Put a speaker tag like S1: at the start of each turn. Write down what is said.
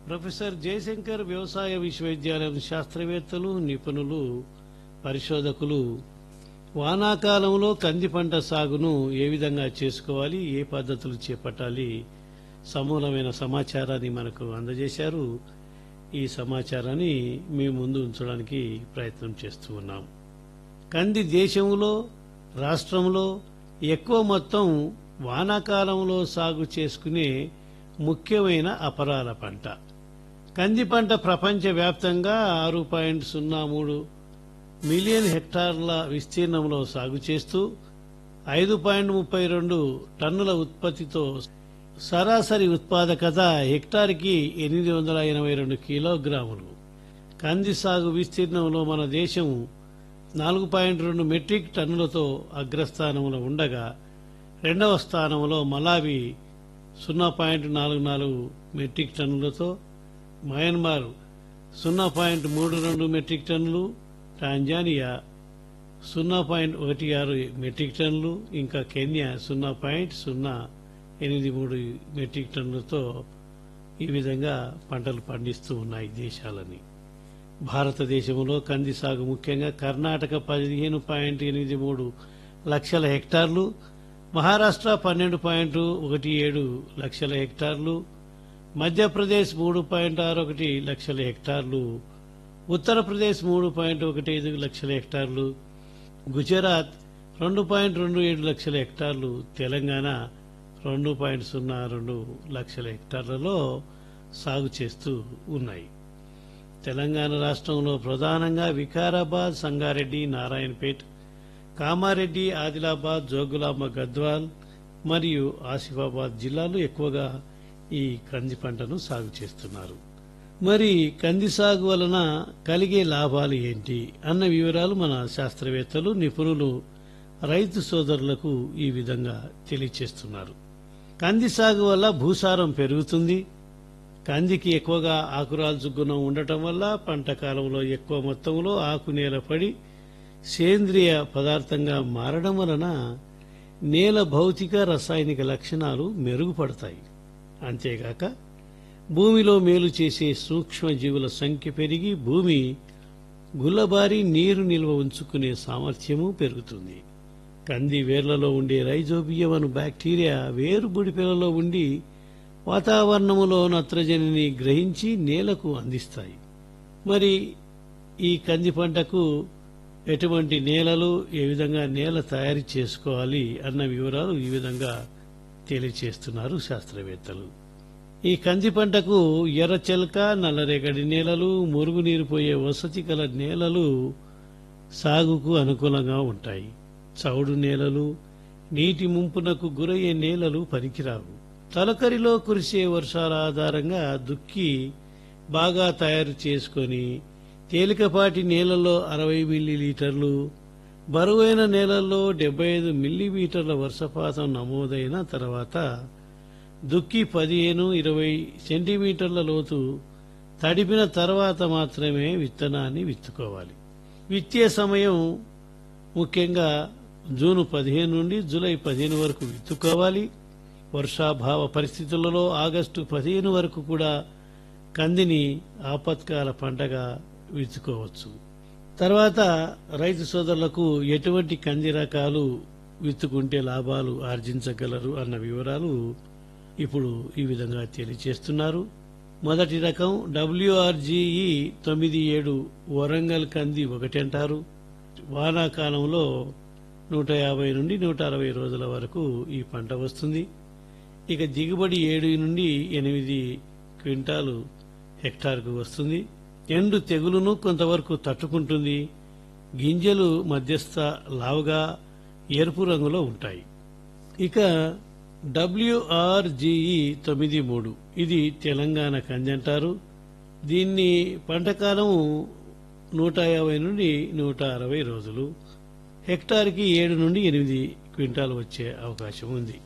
S1: professor Jayashankar వ్యవసాయ విశ్వవిద్యాలయం శాస్త్రవేత్తలు నిపుణులు పరిశోధకులు వానాకాలంలో కంది పంట సాగును ఏ విధంగా చేసుకోవాలి ఏ పద్ధతులు చేపట్టాలి సమూలమైన సమాచారాన్ని మనకు అందజేశారు ఈ సమాచారాన్ని మీ ముందు ఉంచడానికి ప్రయత్నం చేస్తూ ఉన్నాం కంది దేశంలో రాష్ట్రంలో ఎక్కువ మొత్తం వానాకాలంలో సాగు చేసుకునే ముఖ్యమైన అపరాల పంట కంది పంట ప్రపంచవ్యాప్తంగా ఆరు పాయింట్ సున్నా మూడు మిలియన్ హెక్టార్ల విస్తీర్ణంలో సాగు చేస్తూ ఐదు పాయింట్ ముప్పై రెండు టన్నుల ఉత్పత్తితో సరాసరి ఉత్పాదకత హెక్టార్కి ఎనిమిది వందల ఎనభై రెండు కిలోగ్రాములు కంది సాగు విస్తీర్ణంలో మన దేశం నాలుగు పాయింట్ రెండు మెట్రిక్ టన్నులతో అగ్రస్థానంలో ఉండగా రెండవ స్థానంలో మలావి సున్నా పాయింట్ నాలుగు నాలుగు మెట్రిక్ టన్నులతో మయన్మార్ సున్నా పాయింట్ మూడు రెండు మెట్రిక్ టన్నులు టాంజానియా సున్నా పాయింట్ ఒకటి ఆరు మెట్రిక్ టన్నులు ఇంకా కెన్యా సున్నా పాయింట్ సున్నా ఎనిమిది మూడు మెట్రిక్ టన్నులతో ఈ విధంగా పంటలు పండిస్తూ ఉన్నాయి దేశాలని భారతదేశంలో కంది సాగు ముఖ్యంగా కర్ణాటక పదిహేను పాయింట్ ఎనిమిది మూడు లక్షల హెక్టార్లు మహారాష్ట్ర పన్నెండు పాయింట్ ఒకటి ఏడు లక్షల హెక్టార్లు మధ్యప్రదేశ్ మూడు పాయింట్ ఆరు ఒకటి లక్షల హెక్టార్లు ఉత్తరప్రదేశ్ మూడు పాయింట్ ఒకటి ఐదు లక్షల హెక్టార్లు గుజరాత్ రెండు పాయింట్ రెండు ఏడు లక్షల హెక్టార్లు తెలంగాణ రెండు పాయింట్ సున్నా రెండు లక్షల హెక్టార్లలో సాగు చేస్తూ ఉన్నాయి తెలంగాణ రాష్ట్రంలో ప్రధానంగా వికారాబాద్ సంగారెడ్డి నారాయణపేట్ కామారెడ్డి ఆదిలాబాద్ జోగులాంబ గద్వాల్ మరియు ఆసిఫాబాద్ జిల్లాలు ఎక్కువగా ఈ కంది పంటను సాగు చేస్తున్నారు మరి కంది సాగు వలన కలిగే లాభాలు ఏంటి అన్న వివరాలు మన శాస్త్రవేత్తలు నిపుణులు రైతు సోదరులకు ఈ విధంగా తెలియచేస్తున్నారు కంది సాగు వల్ల భూసారం పెరుగుతుంది కందికి ఎక్కువగా ఆకురాల్చు గుణం ఉండటం వల్ల పంట కాలంలో ఎక్కువ మొత్తంలో ఆకు నేల పడి సేంద్రియ పదార్థంగా మారడం వలన నేల భౌతిక రసాయనిక లక్షణాలు మెరుగుపడతాయి అంతేగాక భూమిలో మేలు చేసే సూక్ష్మజీవుల సంఖ్య పెరిగి భూమి గుల్లబారి నీరు నిల్వ ఉంచుకునే సామర్థ్యము పెరుగుతుంది కంది వేర్లలో ఉండే రైజోబియం అను బ్యాక్టీరియా వేరు బుడిపెలలో ఉండి వాతావరణములో నత్రజనిని గ్రహించి నేలకు అందిస్తాయి మరి ఈ కంది పంటకు ఎటువంటి నేలలు ఏ విధంగా నేల తయారు చేసుకోవాలి అన్న వివరాలు ఈ విధంగా తెలియచేస్తున్నారు శాస్త్రవేత్తలు ఈ కంది పంటకు ఎర్రచెలక నల్లరేగడి నేలలు మురుగునీరు పోయే వసతి గల నేలలు సాగుకు అనుకూలంగా ఉంటాయి చౌడు నేలలు నీటి ముంపునకు గురయ్యే నేలలు పనికిరావు తలకరిలో కురిసే వర్షాల ఆధారంగా దుక్కి బాగా తయారు చేసుకొని తేలికపాటి నేలల్లో అరవై మిల్లీలీటర్లు బరువైన నేలల్లో డెబ్బై ఐదు మిల్లీమీటర్ల వర్షపాతం నమోదైన తర్వాత దుక్కి పదిహేను ఇరవై సెంటీమీటర్ల లోతు తడిపిన తర్వాత మాత్రమే విత్తనాన్ని విత్తుకోవాలి విత్తే సమయం ముఖ్యంగా జూన్ పదిహేను నుండి జూలై పదిహేను వరకు విత్తుకోవాలి వర్షాభావ పరిస్థితులలో ఆగస్టు పదిహేను వరకు కూడా కందిని ఆపత్కాల పంటగా విత్తుకోవచ్చు తర్వాత రైతు సోదరులకు ఎటువంటి కంది రకాలు విత్తుకుంటే లాభాలు ఆర్జించగలరు అన్న వివరాలు ఇప్పుడు ఈ విధంగా తెలియచేస్తున్నారు మొదటి రకం డబ్ల్యూఆర్జీఈ తొమ్మిది ఏడు వరంగల్ కంది ఒకటి అంటారు వానాకాలంలో నూట యాభై నుండి నూట అరవై రోజుల వరకు ఈ పంట వస్తుంది ఇక దిగుబడి ఏడు నుండి ఎనిమిది క్వింటాలు హెక్టార్కు వస్తుంది ఎండు తెగులును కొంతవరకు తట్టుకుంటుంది గింజలు మధ్యస్థ లావుగా ఎరుపు రంగులో ఉంటాయి ఇక డబ్ల్యూఆర్జీఈ తొమ్మిది మూడు ఇది తెలంగాణ కంది అంటారు దీన్ని పంటకాలం నూట యాభై నుండి నూట అరవై రోజులు హెక్టార్కి ఏడు నుండి ఎనిమిది క్వింటాలు వచ్చే అవకాశం ఉంది